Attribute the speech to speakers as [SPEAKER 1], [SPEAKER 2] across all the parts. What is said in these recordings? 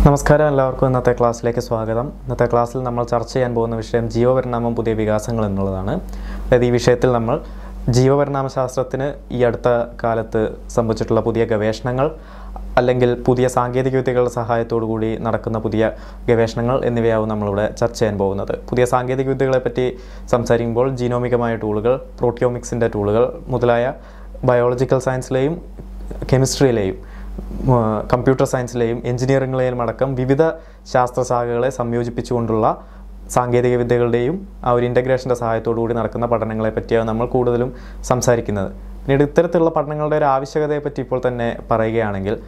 [SPEAKER 1] നമസ്കാരം എല്ലാവർക്കും ഇന്നത്തെ ക്ലാസ്സിലേക്ക് സ്വാഗതം ഇന്നത്തെ ക്ലാസ്സിൽ നമ്മൾ ചർച്ച ചെയ്യാൻ പോകുന്ന വിഷയം ജീവപരിണാമം പുതിയ വികാസങ്ങൾ എന്നുള്ളതാണ് അതായത് ഈ വിഷയത്തിൽ നമ്മൾ ജീവപരിണാമ ശാസ്ത്രത്തിന് ഈ അടുത്ത കാലത്ത് സംഭവിച്ചിട്ടുള്ള പുതിയ ഗവേഷണങ്ങൾ അല്ലെങ്കിൽ പുതിയ സാങ്കേതിക വിദ്യകളുടെ സഹായത്തോടു കൂടി നടക്കുന്ന പുതിയ ഗവേഷണങ്ങൾ എന്നിവയാവും നമ്മളിവിടെ ചർച്ച ചെയ്യാൻ പോകുന്നത് പുതിയ സാങ്കേതിക വിദ്യകളെ പറ്റി സംസാരിക്കുമ്പോൾ ജീനോമികമായ ടൂളുകൾ പ്രോട്ടിയോമിക്സിൻ്റെ ടൂളുകൾ മുതലായ ബയോളജിക്കൽ സയൻസിലെയും കെമിസ്ട്രിയിലെയും ഉം, കമ്പ്യൂട്ടർ സയൻസിലെയും എഞ്ചിനീയറിംഗിലെയും അടക്കം വിവിധ ശാസ്ത്രശാഖകളെ സംയോജിപ്പിച്ചുകൊണ്ടുള്ള സാങ്കേതിക വിദ്യകളുടെയും ആ ഒരു ഇൻ്റഗ്രേഷൻ്റെ സഹായത്തോടു കൂടി നടക്കുന്ന പഠനങ്ങളെ പറ്റിയാണ് നമ്മൾ കൂടുതലും സംസാരിക്കുന്നത് പിന്നീട് ഇത്തരത്തിലുള്ള പഠനങ്ങളുടെ ഒരു ആവശ്യകതയെ പറ്റി ഇപ്പോൾ തന്നെ പറയുകയാണെങ്കിൽ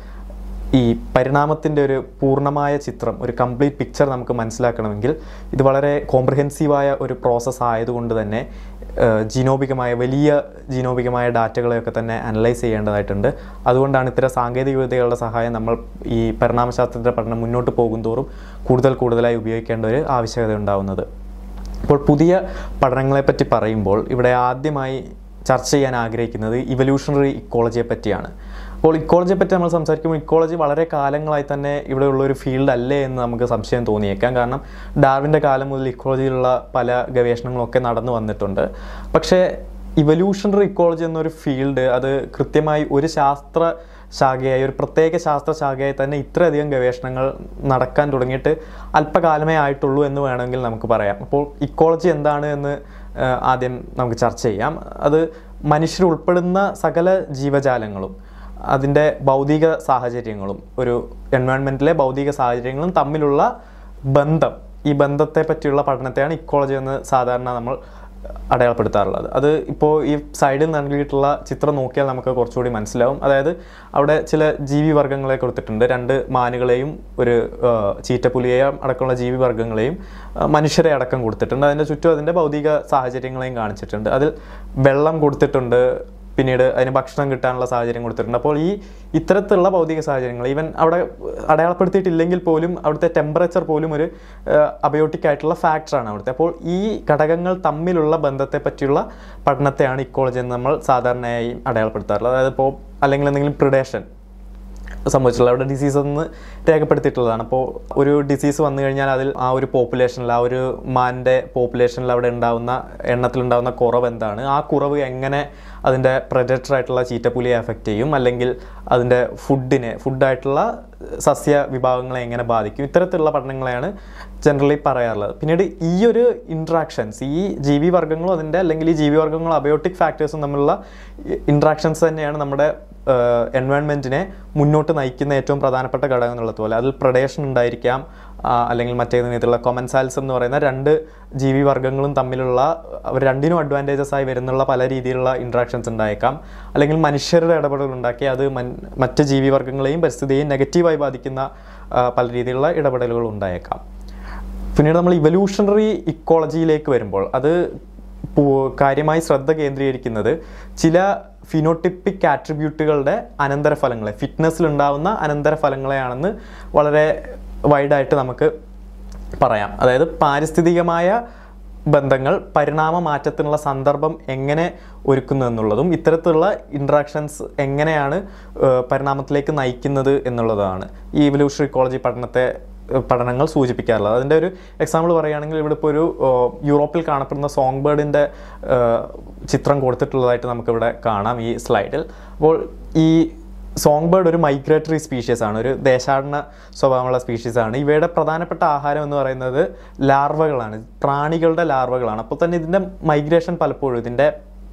[SPEAKER 1] ഈ പരിണാമത്തിൻ്റെ ഒരു പൂർണ്ണമായ ചിത്രം ഒരു കംപ്ലീറ്റ് പിക്ചർ നമുക്ക് മനസ്സിലാക്കണമെങ്കിൽ ഇത് വളരെ കോംപ്രഹെൻസീവായ ഒരു പ്രോസസ്സ് ആയതുകൊണ്ട് തന്നെ ഏഹ്, ജീനോമികമായ വലിയ ജീനോമികമായ ഡാറ്റകളെയൊക്കെ തന്നെ അനലൈസ് ചെയ്യേണ്ടതായിട്ടുണ്ട് അതുകൊണ്ടാണ് ഇത്തരം സാങ്കേതിക വിദ്യകളുടെ സഹായം നമ്മൾ ഈ പരിണാമശാസ്ത്രത്തിൻ്റെ പഠനം മുന്നോട്ട് പോകുന്തോറും കൂടുതൽ കൂടുതലായി ഉപയോഗിക്കേണ്ട ഒരു ആവശ്യകത ഉണ്ടാവുന്നത് അപ്പോൾ പുതിയ പഠനങ്ങളെപ്പറ്റി പറയുമ്പോൾ ഇവിടെ ആദ്യമായി ചർച്ച ചെയ്യാൻ ആഗ്രഹിക്കുന്നത് ഇവല്യൂഷണറി ഇക്കോളജിയെ പറ്റിയാണ് അപ്പോൾ ഇക്കോളജിയെ പറ്റി നമ്മൾ സംസാരിക്കുമ്പോൾ ഇക്കോളജി വളരെ കാലങ്ങളായി തന്നെ ഇവിടെയുള്ള ഒരു ഫീൽഡ് അല്ലേ എന്ന് നമുക്ക് സംശയം തോന്നിയേക്കാം കാരണം ഡാർവിൻ്റെ കാലം മുതൽ ഇക്കോളജിയിലുള്ള പല ഗവേഷണങ്ങളൊക്കെ നടന്നു വന്നിട്ടുണ്ട് പക്ഷേ ഇവല്യൂഷണറി ഇക്കോളജി എന്നൊരു ഫീൽഡ് അത് കൃത്യമായി ഒരു ശാസ്ത്ര ശാഖയായി ഒരു പ്രത്യേക ശാസ്ത്ര ശാഖയായി തന്നെ ഇത്രയധികം ഗവേഷണങ്ങൾ നടക്കാൻ തുടങ്ങിയിട്ട് അല്പകാലമേ ആയിട്ടുള്ളൂ എന്ന് വേണമെങ്കിൽ നമുക്ക് പറയാം അപ്പോൾ ഇക്കോളജി എന്താണ് എന്ന് ആ, ആദ്യം നമുക്ക് ചർച്ച ചെയ്യാം അത് മനുഷ്യർ ഉൾപ്പെടുന്ന സകല ജീവജാലങ്ങളും അതിൻ്റെ ഭൗതിക സാഹചര്യങ്ങളും ഒരു എൻവയോൺമെൻറ്റിലെ ഭൗതിക സാഹചര്യങ്ങളും തമ്മിലുള്ള ബന്ധം ഈ ബന്ധത്തെ പറ്റിയുള്ള പഠനത്തെയാണ് ഇക്കോളജി എന്ന് സാധാരണ നമ്മൾ അടയാളപ്പെടുത്താറുള്ളത് അത് ഇപ്പോൾ ഈ സൈഡിൽ നൽകിയിട്ടുള്ള ചിത്രം നോക്കിയാൽ നമുക്ക് കുറച്ചുകൂടി മനസ്സിലാവും അതായത് അവിടെ ചില ജീവി വർഗ്ഗങ്ങളെ കൊടുത്തിട്ടുണ്ട് രണ്ട് മാനുകളെയും ഒരു ആ, ചീറ്റപ്പുലിയെയും അടക്കമുള്ള ജീവി വർഗ്ഗങ്ങളെയും ആ, മനുഷ്യരെ അടക്കം കൊടുത്തിട്ടുണ്ട് അതിൻ്റെ ചുറ്റും അതിൻ്റെ ഭൗതിക സാഹചര്യങ്ങളെയും കാണിച്ചിട്ടുണ്ട് അതിൽ വെള്ളം കൊടുത്തിട്ടുണ്ട് പിന്നീട് അതിന് ഭക്ഷണം കിട്ടാനുള്ള സാഹചര്യം കൊടുത്തിട്ടുണ്ട് അപ്പോൾ ഈ ഇത്തരത്തിലുള്ള ഭൗതിക സാഹചര്യങ്ങൾ ഈവൻ അവിടെ അടയാളപ്പെടുത്തിയിട്ടില്ലെങ്കിൽ പോലും അവിടുത്തെ ടെമ്പറേച്ചർ പോലും ഒരു അബയോട്ടിക് ആയിട്ടുള്ള ഫാക്ടറാണ് അവിടുത്തെ അപ്പോൾ ഈ ഘടകങ്ങൾ തമ്മിലുള്ള ബന്ധത്തെ പറ്റിയുള്ള പഠനത്തെയാണ് ഇക്കോളജി എന്ന് നമ്മൾ സാധാരണയായി അടയാളപ്പെടുത്താറുള്ളത് അതായത് ഇപ്പോൾ അല്ലെങ്കിൽ എന്തെങ്കിലും പ്രിഡേഷൻ സംഭവിച്ചിട്ടുള്ളത് അവിടെ ഡിസീസ് ഒന്ന് രേഖപ്പെടുത്തിയിട്ടുള്ളതാണ് അപ്പോൾ ഒരു ഡിസീസ് വന്നു കഴിഞ്ഞാൽ അതിൽ ആ ഒരു പോപ്പുലേഷനിൽ ആ ഒരു മാൻ്റെ പോപ്പുലേഷനിൽ അവിടെ ഉണ്ടാവുന്ന എണ്ണത്തിലുണ്ടാവുന്ന കുറവ് എന്താണ് ആ കുറവ് എങ്ങനെ അതിൻ്റെ പ്രൊജക്ടർ ആയിട്ടുള്ള ചീറ്റപ്പുലിയെ എഫക്റ്റ് ചെയ്യും അല്ലെങ്കിൽ അതിൻ്റെ ഫുഡിനെ ഫുഡായിട്ടുള്ള സസ്യ വിഭാഗങ്ങളെ എങ്ങനെ ബാധിക്കും ഇത്തരത്തിലുള്ള പഠനങ്ങളെയാണ് ജനറലി പറയാറുള്ളത് പിന്നീട് ഈ ഒരു ഇൻട്രാക്ഷൻസ് ഈ ജീവി വർഗ്ഗങ്ങളും അതിൻ്റെ അല്ലെങ്കിൽ ഈ ജീവി വർഗ്ഗങ്ങളും അബയോട്ടിക് ഫാക്ടേഴ്സും തമ്മിലുള്ള ഇൻട്രാക്ഷൻസ് തന്നെയാണ് നമ്മുടെ എൻവയോൺമെൻറ്റിനെ മുന്നോട്ട് നയിക്കുന്ന ഏറ്റവും പ്രധാനപ്പെട്ട ഘടകം എന്നുള്ളത് പോലെ അതിൽ പ്രഡേഷൻ ഉണ്ടായിരിക്കാം ആ, അല്ലെങ്കിൽ മറ്റേതെങ്കിലും വിധത്തിലുള്ള കൊമൻസാൽസ് എന്ന് പറയുന്ന രണ്ട് ജീവി വർഗ്ഗങ്ങളും തമ്മിലുള്ള അവർ രണ്ടിനും അഡ്വാൻറ്റേജസ് ആയി വരുന്നുള്ള പല രീതിയിലുള്ള ഇൻട്രാക്ഷൻസ് ഉണ്ടായേക്കാം അല്ലെങ്കിൽ മനുഷ്യരുടെ ഇടപെടൽ ഉണ്ടാക്കി അത് മൻ മറ്റ് ജീവി വർഗ്ഗങ്ങളെയും പരിസ്ഥിതിയെയും നെഗറ്റീവായി ബാധിക്കുന്ന ആ, പല രീതിയിലുള്ള ഇടപെടലുകൾ ഉണ്ടായേക്കാം പിന്നീട് നമ്മൾ ഇവല്യൂഷണറി ഇക്കോളജിയിലേക്ക് വരുമ്പോൾ അത് പൂ- കാര്യമായി ശ്രദ്ധ കേന്ദ്രീകരിക്കുന്നത് ചില ഫിനോട്ടിപ്പിക് ആട്രിബ്യൂട്ടുകളുടെ അനന്തരഫലങ്ങളെ ഫിറ്റ്നസ്സിൽ ഉണ്ടാവുന്ന അനന്തരഫലങ്ങളെയാണെന്ന് വളരെ വൈഡായിട്ട് നമുക്ക് പറയാം അതായത് പാരിസ്ഥിതികമായ ബന്ധങ്ങൾ പരിണാമ മാറ്റത്തിനുള്ള സന്ദർഭം എങ്ങനെ ഒരുക്കുന്നു എന്നുള്ളതും ഇത്തരത്തിലുള്ള ഇൻട്രാക്ഷൻസ് എങ്ങനെയാണ് ഏഹ്, പരിണാമത്തിലേക്ക് നയിക്കുന്നത് എന്നുള്ളതാണ് ഈ ഇവല്യൂഷണറി ഇക്കോളജി പഠനത്തെ ഏഹ്, പഠനങ്ങൾ സൂചിപ്പിക്കാറുള്ളത് അതിൻ്റെ ഒരു എക്സാമ്പിൾ പറയുകയാണെങ്കിൽ ഇവിടെ ഇപ്പോൾ ഒരു ഏഹ്, യൂറോപ്പിൽ കാണപ്പെടുന്ന സോങ് ബേർഡിൻ്റെ ചിത്രം കൊടുത്തിട്ടുള്ളതായിട്ട് നമുക്കിവിടെ കാണാം ഈ സ്ലൈഡിൽ അപ്പോൾ ഈ സോങ് ബേർഡ് ഒരു മൈഗ്രേറ്ററി സ്പീഷീസ് ആണ് ഒരു ദേശാടന സ്വഭാവമുള്ള സ്പീഷീസ് ആണ് ഇവയുടെ പ്രധാനപ്പെട്ട ആഹാരം എന്ന് പറയുന്നത് ലാർവകളാണ് പ്രാണികളുടെ ലാർവകളാണ് അപ്പോൾ തന്നെ ഇതിൻ്റെ മൈഗ്രേഷൻ പലപ്പോഴും ഇതിൻ്റെ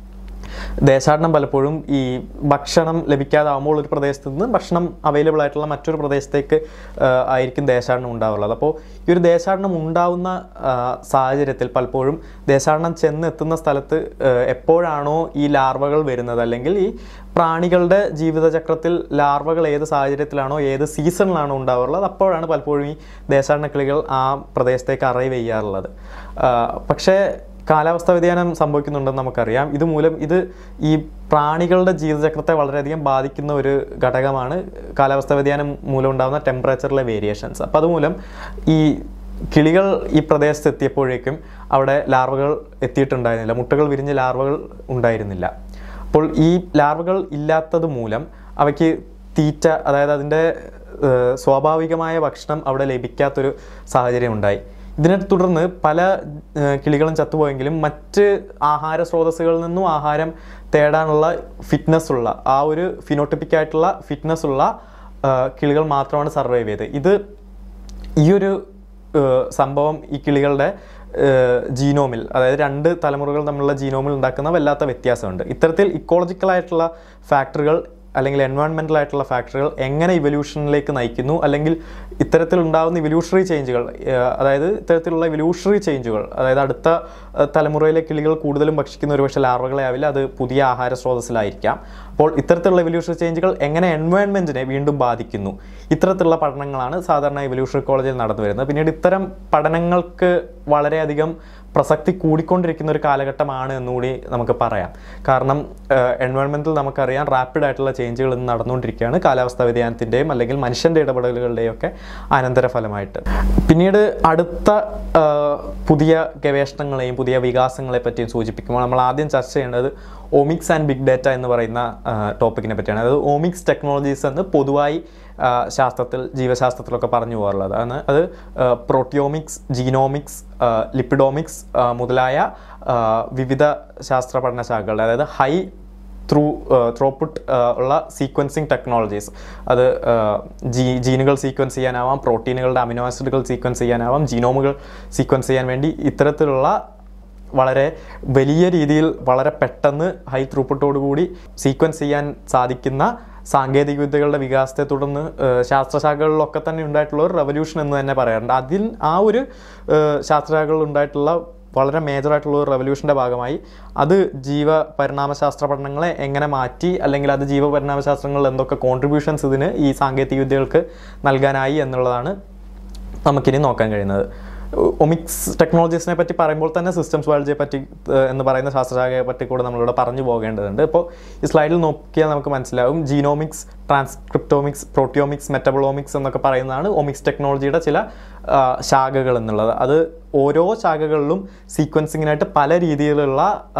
[SPEAKER 1] ദേശാടനം പലപ്പോഴും ഈ ഭക്ഷണം ലഭിക്കാതാവുമ്പോൾ ഒരു പ്രദേശത്ത് നിന്ന് ഭക്ഷണം അവൈലബിൾ ആയിട്ടുള്ള മറ്റൊരു പ്രദേശത്തേക്ക് ആ, ആയിരിക്കും ദേശാടനം ഉണ്ടാവുള്ളത് അപ്പോൾ ഈ ഒരു ദേശാടനം ഉണ്ടാവുന്ന ആ, സാഹചര്യത്തിൽ പലപ്പോഴും ദേശാടനം ചെന്നെത്തുന്ന സ്ഥലത്ത് ആ, എപ്പോഴാണോ ഈ ലാർവകൾ വരുന്നത് അല്ലെങ്കിൽ ഈ പ്രാണികളുടെ ജീവിതചക്രത്തിൽ ലാർവകൾ ഏത് സാഹചര്യത്തിലാണോ ഏത് സീസണിലാണോ ഉണ്ടാവാറുള്ളത് അപ്പോഴാണ് പലപ്പോഴും ഈ ദേശാടന കിളികൾ ആ പ്രദേശത്തേക്ക് അറൈവ് ചെയ്യാറുള്ളത് ആ, പക്ഷേ കാലാവസ്ഥാ വ്യതിയാനം സംഭവിക്കുന്നുണ്ടെന്ന് നമുക്കറിയാം ഇതുമൂലം ഇത് ഈ പ്രാണികളുടെ ജീവിതചക്രത്തെ വളരെയധികം ബാധിക്കുന്ന ഒരു ഘടകമാണ് കാലാവസ്ഥാ വ്യതിയാനം മൂലം ഉണ്ടാകുന്ന ടെമ്പറേച്ചറിലെ വേരിയേഷൻസ് അപ്പോൾ അതുമൂലം ഈ കിളികൾ ഈ പ്രദേശത്ത് എത്തിയപ്പോഴേക്കും അവിടെ ലാർവകൾ എത്തിയിട്ടുണ്ടായിരുന്നില്ല മുട്ടകൾ വിരിഞ്ഞ് ലാർവകൾ ഉണ്ടായിരുന്നില്ല അപ്പോൾ ഈ ലാർവകൾ ഇല്ലാത്തത് മൂലം അവയ്ക്ക് തീറ്റ അതായത് അതിൻ്റെ ഏഹ്, സ്വാഭാവികമായ ഭക്ഷണം അവിടെ ലഭിക്കാത്തൊരു സാഹചര്യം ഉണ്ടായി ഇതിനെ തുടർന്ന് പല ഏഹ്, കിളികളും ചത്തുപോയെങ്കിലും മറ്റ് ആഹാര സ്രോതസ്സുകളിൽ നിന്നും ആഹാരം തേടാനുള്ള ഫിറ്റ്നസ് ഉള്ള ആ ഒരു ഫിനോട്ടിപ്പിക് ആയിട്ടുള്ള ഫിറ്റ്നസ് ഉള്ള ഏഹ്, കിളികൾ മാത്രമാണ് സർവൈവ് ചെയ്തത് ഇത് ഈ ഒരു ഏഹ്, സംഭവം ഈ കിളികളുടെ ഏഹ്, ജീനോമിൽ അതായത് രണ്ട് തലമുറകൾ തമ്മിലുള്ള ജീനോമിൽ ഉണ്ടാക്കുന്ന വല്ലാത്ത വ്യത്യാസമുണ്ട് ഇത്തരത്തിൽ ഇക്കോളജിക്കൽ ആയിട്ടുള്ള ഫാക്ടറുകൾ അല്ലെങ്കിൽ എൻവയോൺമെൻ്റൽ ആയിട്ടുള്ള ഫാക്ടറുകൾ എങ്ങനെ ഇവല്യൂഷനിലേക്ക് നയിക്കുന്നു അല്ലെങ്കിൽ ഇത്തരത്തിൽ ഉണ്ടാകുന്ന ഇവല്യൂഷണറി ചേഞ്ചുകൾ അതായത് ഇത്തരത്തിലുള്ള ഇവല്യൂഷണറി ചേഞ്ചുകൾ അതായത് അടുത്ത ഏഹ്, തലമുറയിലെ കിളികൾ കൂടുതലും ഭക്ഷിക്കുന്ന ഒരുപക്ഷെ ലാർവകളെ ആവില്ല അത് പുതിയ ആഹാര സ്രോതസ്സിലായിരിക്കാം അപ്പോൾ ഇത്തരത്തിലുള്ള ഇവല്യൂഷണറി ചേഞ്ചുകൾ എങ്ങനെ എൻവയോൺമെൻറ്റിനെ വീണ്ടും ബാധിക്കുന്നു ഇത്തരത്തിലുള്ള പഠനങ്ങളാണ് സാധാരണ ഇവല്യൂഷണറി കോളേജിൽ നടന്നു വരുന്നത് പിന്നീട് ഇത്തരം പഠനങ്ങൾക്ക് വളരെയധികം പ്രസക്തി കൂടിക്കൊണ്ടിരിക്കുന്ന ഒരു കാലഘട്ടമാണ് എന്നുകൂടി നമുക്ക് പറയാം കാരണം എൻവയോൺമെൻറ്റിൽ നമുക്കറിയാം റാപ്പിഡ് ആയിട്ടുള്ള ചേഞ്ചുകൾ ഇന്ന് നടന്നുകൊണ്ടിരിക്കുകയാണ് കാലാവസ്ഥാ വ്യതിയാനത്തിൻ്റെയും അല്ലെങ്കിൽ മനുഷ്യൻ്റെ ഇടപെടലുകളുടെയും ഒക്കെ അനന്തരഫലമായിട്ട് പിന്നീട് അടുത്ത ആ, പുതിയ ഗവേഷണങ്ങളെയും പുതിയ വികാസങ്ങളെ പറ്റിയും സൂചിപ്പിക്കുമ്പോൾ നമ്മൾ ആദ്യം ചർച്ച ചെയ്യേണ്ടത് ഓമിക്സ് ആൻഡ് ബിഗ് ഡാറ്റ എന്ന് പറയുന്ന ടോപ്പിക്കിനെ പറ്റിയാണ് അതായത് ഓമിക്സ് ടെക്നോളജീസ് എന്ന് പൊതുവായി ആ, ശാസ്ത്രത്തിൽ ജീവശാസ്ത്രത്തിലൊക്കെ പറഞ്ഞു പോകാറുള്ളത് അതാണ് അത് പ്രോട്ടിയോമിക്സ് ജീനോമിക്സ് ലിപ്പിഡോമിക്സ് മുതലായ ആ, വിവിധ ശാസ്ത്ര പഠന ശാഖകൾ അതായത് ഹൈ ത്രൂ ത്രോപുട്ട് ഉള്ള സീക്വൻസിങ് ടെക്നോളജീസ് അത് ജീ ജീനുകൾ സീക്വൻസ് ചെയ്യാനാവാം പ്രോട്ടീനുകളുടെ അമിനോ ആസിഡുകൾ സീക്വൻസ് ചെയ്യാനാവാം ജീനോമുകൾ സീക്വൻസ് ചെയ്യാൻ വേണ്ടി ഇത്തരത്തിലുള്ള വളരെ വലിയ രീതിയിൽ വളരെ പെട്ടെന്ന് ഹൈ ത്രൂപ്പുട്ടോടുകൂടി സീക്വൻസ് ചെയ്യാൻ സാധിക്കുന്ന സാങ്കേതിക വിദ്യകളുടെ വികാസത്തെ തുടർന്ന് ഏഹ്, ശാസ്ത്രശാഖകളിലൊക്കെ തന്നെ ഉണ്ടായിട്ടുള്ള ഒരു റെവല്യൂഷൻ എന്ന് തന്നെ പറയാറുണ്ട് അതിൽ ആ ഒരു ഏഹ്, ശാസ്ത്രശാഖകളിൽ ഉണ്ടായിട്ടുള്ള വളരെ മേജറായിട്ടുള്ള ഒരു റെവല്യൂഷൻ്റെ ഭാഗമായി അത് ജീവ പരിണാമശാസ്ത്ര പഠനങ്ങളെ എങ്ങനെ മാറ്റി അല്ലെങ്കിൽ അത് ജീവ പരിണാമശാസ്ത്രങ്ങളിൽ എന്തൊക്കെ കോൺട്രിബ്യൂഷൻസ് ഇതിന് ഈ സാങ്കേതിക വിദ്യകൾക്ക് നൽകാനായി എന്നുള്ളതാണ് നമുക്കിനി നോക്കാൻ കഴിയുന്നത് ഒമിക്സ് ടെക്നോളജീസിനെ പറ്റി പറയുമ്പോൾ തന്നെ സിസ്റ്റംസ് ബയോളജിയെ പറ്റി ഏഹ്, എന്ന് പറയുന്ന ശാസ്ത്രശാഖയെ പറ്റി കൂടെ നമ്മളിവിടെ പറഞ്ഞു പോകേണ്ടതുണ്ട് ഇപ്പോൾ ഈ സ്ലൈഡിൽ നോക്കിയാൽ നമുക്ക് മനസ്സിലാവും ജീനോമിക്സ് ട്രാൻസ്ക്രിപ്റ്റോമിക്സ് പ്രോട്ടിയോമിക്സ് മെറ്റബോളോമിക്സ് എന്നൊക്കെ പറയുന്നതാണ് ഒമിക്സ് ടെക്നോളജിയുടെ ചില ആ, ശാഖകൾ എന്നുള്ളത് അത് ഓരോ ശാഖകളിലും സീക്വൻസിങ്ങിനായിട്ട് പല രീതിയിലുള്ള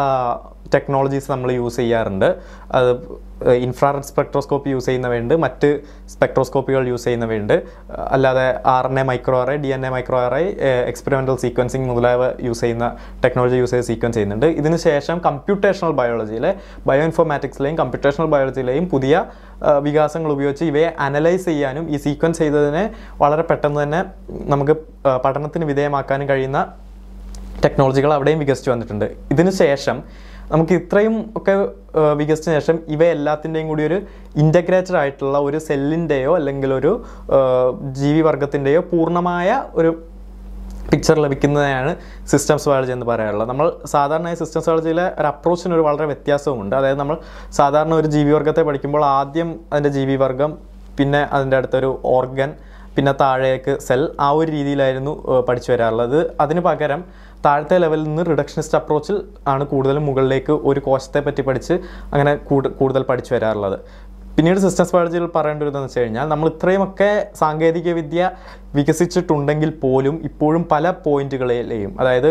[SPEAKER 1] ടെക്നോളജീസ് നമ്മൾ യൂസ് ചെയ്യാറുണ്ട് അത് ഇൻഫ്രാറെഡ് സ്പെക്ട്രോസ്കോപ്പി യൂസ് ചെയ്യുന്നവയുണ്ട് മറ്റ് സ്പെക്ട്രോസ്കോപ്പികൾ യൂസ് ചെയ്യുന്നവയുണ്ട് അല്ലാതെ R N A micro array D N A micro array experimental sequencing മുതലായവ യൂസ് ചെയ്യുന്ന ടെക്നോളജി യൂസ് ചെയ്ത് സീക്വൻസ് ചെയ്യുന്നുണ്ട് ഇതിന് ശേഷം കമ്പ്യൂട്ടേഷണൽ ബയോളജിയിലെ ബയോ ഇൻഫോർമാറ്റിക്സിലെയും കമ്പ്യൂട്ടേഷണൽ ബയോളജിയിലെയും പുതിയ ആ, വികാസങ്ങൾ ഉപയോഗിച്ച് ഇവയെ അനലൈസ് ചെയ്യാനും ഈ സീക്വൻസ് ചെയ്തതിനെ വളരെ പെട്ടെന്ന് തന്നെ നമുക്ക് ആ, പഠനത്തിന് വിധേയമാക്കാനും കഴിയുന്ന ടെക്നോളജികൾ അവിടെയും വികസിച്ചു വന്നിട്ടുണ്ട് ഇതിന് ശേഷം നമുക്ക് ഇത്രയും ഒക്കെ ആ, വികസിച്ച ശേഷം ഇവയെല്ലാത്തിൻ്റെയും കൂടി ഒരു ഇൻ്റഗ്രേറ്റഡ് ആയിട്ടുള്ള ഒരു സെല്ലിൻ്റെയോ അല്ലെങ്കിൽ ഒരു ആ, ജീവിവർഗത്തിൻ്റെയോ പൂർണ്ണമായ ഒരു പിക്ചർ ലഭിക്കുന്നതിനാണ് സിസ്റ്റംസ് ബയോളജി എന്ന് പറയാറുള്ളത് നമ്മൾ സാധാരണയായി സിസ്റ്റംസ് ബയോളജിയിലെ ഒരു അപ്രോച്ചിന് ഒരു വളരെ വ്യത്യാസവുമുണ്ട് അതായത് നമ്മൾ സാധാരണ ഒരു ജീവിവർഗത്തെ പഠിക്കുമ്പോൾ ആദ്യം അതിൻ്റെ ജീവിവർഗം പിന്നെ അതിൻ്റെ അടുത്തൊരു ഓർഗൻ പിന്നെ താഴേക്ക് സെൽ ആ ഒരു രീതിയിലായിരുന്നു ഏഹ്, പഠിച്ചു വരാറുള്ളത് അതിന് പകരം താഴത്തെ ലെവലിൽ നിന്ന് റിഡക്ഷനിസ്റ്റ് അപ്രോച്ചിൽ ആണ് കൂടുതലും മുകളിലേക്ക് ഒരു കോശത്തെ പറ്റി പഠിച്ച് അങ്ങനെ കൂടു- കൂടുതൽ പഠിച്ചു വരാറുള്ളത് പിന്നീട് സിസ്റ്റംസ് ബയോളജിയിൽ പറയേണ്ടതെന്ന് വെച്ച് കഴിഞ്ഞാൽ നമ്മൾ ഇത്രയുമൊക്കെ സാങ്കേതിക വിദ്യ വികസിച്ചിട്ടുണ്ടെങ്കിൽ പോലും ഇപ്പോഴും പല പോയിന്റുകളിലെയും അതായത്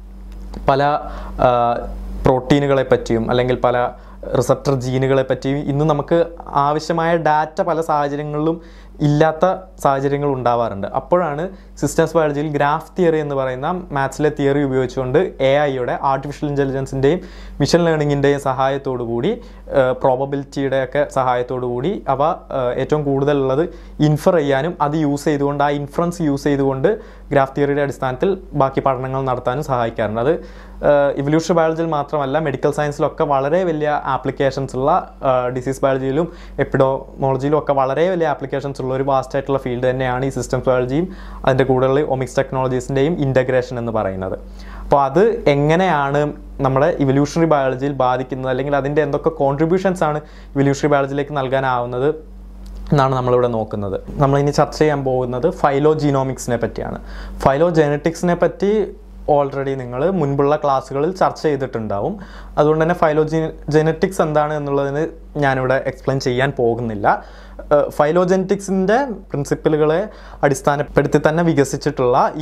[SPEAKER 1] പല ആ, പ്രോട്ടീനുകളെ പറ്റിയും അല്ലെങ്കിൽ പല റിസപ്റ്റർ ജീനുകളെ പറ്റിയും ഇന്ന് നമുക്ക് ആവശ്യമായ ഡാറ്റ പല സാഹചര്യങ്ങളിലും ഇല്ലാത്ത സാഹചര്യങ്ങൾ ഉണ്ടാവാറുണ്ട് അപ്പോഴാണ് സിസ്റ്റംസ് ബയോളജിയിൽ ഗ്രാഫ് തിയറി എന്ന് പറയുന്ന മാത്സിലെ തിയറി ഉപയോഗിച്ചുകൊണ്ട് എ ഐയുടെ ആർട്ടിഫിഷ്യൽ ഇൻ്റലിജൻസിൻ്റെയും മിഷൻ ലേണിങ്ങിൻ്റെയും സഹായത്തോടു കൂടി പ്രോബബിലിറ്റിയുടെ ഒക്കെ സഹായത്തോടു കൂടി അവ ആ, ഏറ്റവും കൂടുതലുള്ളത് ഇൻഫർ ചെയ്യാനും അത് യൂസ് ചെയ്തുകൊണ്ട് ആ ഇൻഫറൻസ് യൂസ് ചെയ്തുകൊണ്ട് ഗ്രാഫ് തിയറിയുടെ അടിസ്ഥാനത്തിൽ ബാക്കി പഠനങ്ങൾ നടത്താനും സഹായിക്കാറുണ്ട് അത് ഇവല്യൂഷൻ ബയോളജിയിൽ മാത്രമല്ല മെഡിക്കൽ സയൻസിലൊക്കെ വളരെ വലിയ ആപ്ലിക്കേഷൻസ് ഉള്ള ഡിസീസ് ബയോളജിയിലും എപ്പിഡോമോളജിയിലും ഒക്കെ വളരെ വലിയ ആപ്ലിക്കേഷൻസ് ഉള്ള ഒരു വാസ്റ്റ് ആയിട്ടുള്ള ഫീൽഡ് തന്നെയാണ് ഈ സിസ്റ്റംസ് ബയോളജിയും അതിൻ്റെ കൂടുതൽ ഒമിക്സ് ടെക്നോളജീസിൻ്റെയും ഇൻ്റഗ്രേഷൻ എന്ന് പറയുന്നത് അപ്പോൾ അത് എങ്ങനെയാണ് നമ്മുടെ ഇവല്യൂഷണറി ബയോളജിയിൽ ബാധിക്കുന്നത് അല്ലെങ്കിൽ അതിൻ്റെ എന്തൊക്കെ കോൺട്രിബ്യൂഷൻസ് ആണ് ഇവല്യൂഷണറി ബയോളജിയിലേക്ക് നൽകാനാവുന്നത് എന്നാണ് നമ്മളിവിടെ നോക്കുന്നത് നമ്മൾ ഇനി ചർച്ച ചെയ്യാൻ പോകുന്നത് ഫൈലോജീനോമിക്സിനെ പറ്റിയാണ് ഫൈലോജെനറ്റിക്സിനെ പറ്റി ഓൾറെഡി നിങ്ങൾ മുൻപുള്ള ക്ലാസ്സുകളിൽ ചർച്ച ചെയ്തിട്ടുണ്ടാവും അതുകൊണ്ട് തന്നെ ഫൈലോജി ജെനറ്റിക്സ് എന്താണ് എന്നുള്ളതിന് ഞാനിവിടെ എക്സ്പ്ലെയിൻ ചെയ്യാൻ പോകുന്നില്ല ഫൈലോജെനറ്റിക്സിൻ്റെ പ്രിൻസിപ്പിളുകളെ അടിസ്ഥാനപ്പെടുത്തി തന്നെ വികസിച്ചിട്ടുള്ള ഈ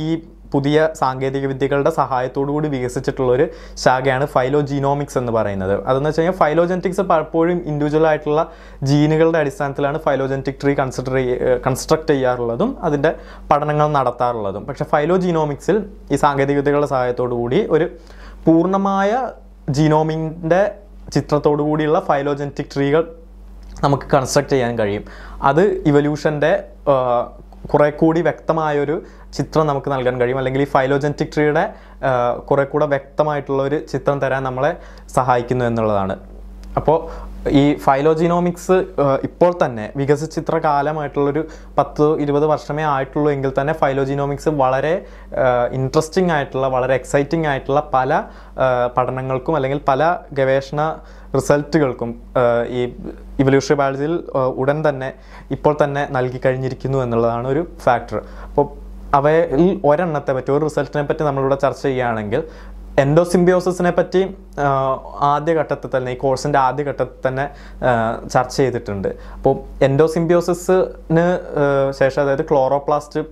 [SPEAKER 1] പുതിയ സാങ്കേതിക വിദ്യകളുടെ സഹായത്തോടു കൂടി വികസിച്ചിട്ടുള്ള ഒരു ശാഖയാണ് ഫൈലോജീനോമിക്സ് എന്ന് പറയുന്നത് അതെന്ന് വെച്ച് കഴിഞ്ഞാൽ ഫൈലോജനറ്റിക്സ് പലപ്പോഴും ഇൻഡിവിജ്വൽ ആയിട്ടുള്ള ജീനുകളുടെ അടിസ്ഥാനത്തിലാണ് ഫൈലോജനറ്റിക് ട്രീ കൺസിഡർ കൺസ്ട്രക്ട് ചെയ്യാറുള്ളതും അതിൻ്റെ പഠനങ്ങൾ നടത്താറുള്ളതും പക്ഷേ ഫൈലോജീനോമിക്സിൽ ഈ സാങ്കേതിക വിദ്യകളുടെ സഹായത്തോടു കൂടി ഒരു പൂർണ്ണമായ ജീനോമിൻ്റെ ചിത്രത്തോടു കൂടിയുള്ള ഫൈലോജനറ്റിക് ട്രീകൾ നമുക്ക് കൺസ്ട്രക്ട് ചെയ്യാൻ കഴിയും അത് ഇവല്യൂഷൻ്റെ കുറെ കൂടി വ്യക്തമായൊരു ചിത്രം നമുക്ക് നൽകാൻ കഴിയും അല്ലെങ്കിൽ ഈ ഫൈലോജനറ്റിക് ട്രീയുടെ കുറെ കൂടെ വ്യക്തമായിട്ടുള്ള ഒരു ചിത്രം തരാൻ നമ്മളെ സഹായിക്കുന്നു എന്നുള്ളതാണ് അപ്പോൾ ഈ ഫൈലോജിനോമിക്സ് ഇപ്പോൾ തന്നെ വികസിച്ചിത്ര കാലമായിട്ടുള്ളൊരു പത്ത് ഇരുപത് വർഷമേ ആയിട്ടുള്ളൂ എങ്കിൽ തന്നെ ഫൈലോജിനോമിക്സ് വളരെ ഇൻട്രസ്റ്റിംഗ് ആയിട്ടുള്ള വളരെ എക്സൈറ്റിംഗ് ആയിട്ടുള്ള പല ആ, പഠനങ്ങൾക്കും അല്ലെങ്കിൽ പല ഗവേഷണ റിസൾട്ടുകൾക്കും ആ, ഈ ഇവല്യൂഷണറി ബയോളജിയിൽ ആ, ഉടൻ തന്നെ ഇപ്പോൾ തന്നെ നൽകി കഴിഞ്ഞിരിക്കുന്നു എന്നുള്ളതാണ് ഒരു ഫാക്ടർ അപ്പോൾ അവയിൽ ഒരെണ്ണത്തെ പറ്റി ഒരു റിസൾട്ടിനെ പറ്റി നമ്മളിവിടെ ചർച്ച ചെയ്യുകയാണെങ്കിൽ എൻഡോസിംബിയോസിസിനെ പറ്റി ആ, ആദ്യഘട്ടത്തിൽ തന്നെ ഈ കോഴ്സിൻ്റെ ആദ്യഘട്ടത്തിൽ തന്നെ ആ, ചർച്ച ചെയ്തിട്ടുണ്ട് അപ്പോൾ എൻഡോസിംബിയോസിന് ശേഷം അതായത് ക്ലോറോപ്ലാസ്റ്റ്